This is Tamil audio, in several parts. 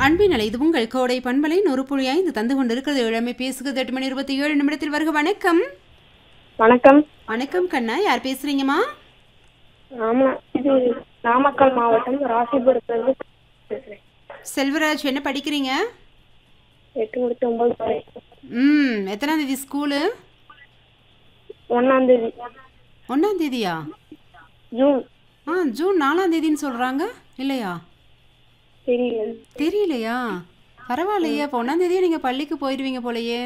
அன்பின் அலை இது உங்கள் கோடை பண்பலை நூறு புள்ளி ஐந்து தந்து கொண்டிருக்கிறது இளமை பேசுகிறது எட்டு மணி இருபத்தி ஏழு நிமிடத்தில் வருக வணக்கம் வணக்கம் வணக்கம் கண்ணா யார் பேசுறீங்கம்மா ஆமா இது நாமக்கல் மாவட்டம் ராசிபுரத்துலேருந்து பேசுறேன் செல்வராஜ் என்ன படிக்கிறீங்க எட்டு முடிச்சு ஒன்பது வரை ம் எத்தனாம் தேதி ஸ்கூலு ஒன்னாம் தேதி ஒன்றாம் தேதியா ஜூன் ஆ ஜூன் நாலாம் தேதின்னு சொல்கிறாங்க இல்லையா தெரியல தெரியலையா பரவாயில்லையே அப்போ ஒன்றாம் தேதியே நீங்கள் பள்ளிக்கு போயிடுவீங்க போலயே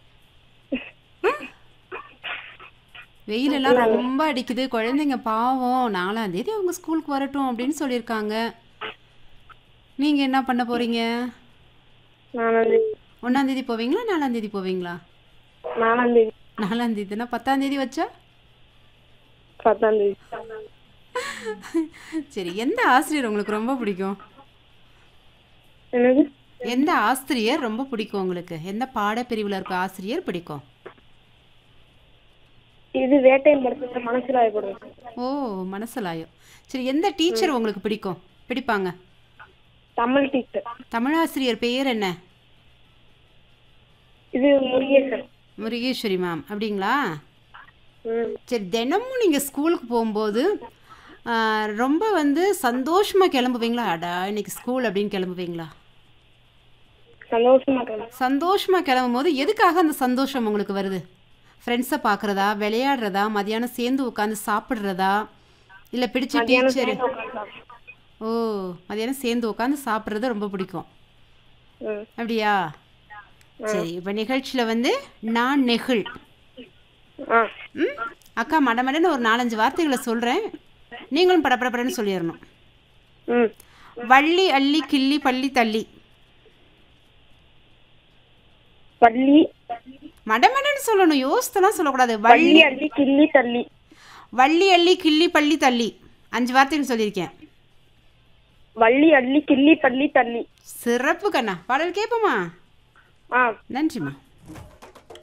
வெயிலெல்லாம் ரொம்ப அடிக்குது குழந்தைங்க பாவம் நாலாம் தேதி அவங்க ஸ்கூலுக்கு வரட்டும் அப்படின்னு சொல்லியிருக்காங்க நீங்கள் என்ன பண்ண போகிறீங்க நாலாம் தேதி ஒன்றாம் தேதி போவீங்களா நாலாம் தேதி போவீங்களா நாலாம் தேதி நாலாம் தேதினா பத்தாம் தேதி வச்சா பத்தாம் தேதி சரி எந்த ஆசிரியர் உங்களுக்கு ரொம்ப பிடிக்கும் என்னது எந்த ஆசிரியர் ரொம்ப பிடிக்கும் உங்களுக்கு எந்த பாடப்பிரிவில் இருக்க ஆசிரியர் பிடிக்கும் இது வேட்டையின் படத்துல மனசுல ஆயப்படுறது ஓ மனசலாயம் சரி எந்த டீச்சர் உங்களுக்கு பிடிக்கும் பிடிப்பாங்க தமிழ் டீச்சர் தமிழாசிரியர் பெயர் என்ன இது முருகேசன் முருகேஸ்வரி மேம் அப்படிங்களா ம் சரி தினமும் நீங்கள் ஸ்கூலுக்கு போகும்போது ஆ, ரொம்ப வந்து சந்தோஷமாக கிளம்புவீங்களா அடா இன்னைக்கு ஸ்கூல் அப்படின்னு கிளம்புவீங்களா சந்தோஷமா இருக்கேன் சந்தோஷமாக கிளம்பும் போது எதுக்காக அந்த சந்தோஷம் உங்களுக்கு வருது ஃப்ரெண்ட்ஸை பார்க்குறதா விளையாடுறதா மதியானம் சேர்ந்து உட்காந்து சாப்பிட்றதா இல்லை பிடிச்ச டீச்சர் ஓ மதியானம் சேர்ந்து உட்காந்து சாப்பிட்றது ரொம்ப பிடிக்கும் ம் அப்படியா சரி இப்போ நிகழ்ச்சியில் வந்து நான் நெகிழ் ஆ ம் அக்கா மடமடன்னு ஒரு நாலஞ்சு வார்த்தைகளை சொல்கிறேன் நீங்களும் படப்படப்படன்னு சொல்லிடணும் ம் வள்ளி அள்ளி கிள்ளி பள்ளி தள்ளி பள்ளி மடமடன்னு சொல்லணும் யோசித்தெல்லாம் சொல்லக்கூடாது பள்ளி வள்ளி அள்ளி கிள்ளி தள்ளி வள்ளி அள்ளி கிள்ளி பள்ளி தள்ளி அஞ்சு வார்த்தைகள் சொல்லியிருக்கேன் வள்ளி அள்ளி கிள்ளி பள்ளி தள்ளி சிறப்பு கண்ணா பாடல் கேட்போமா ஆ நன்றிம்மா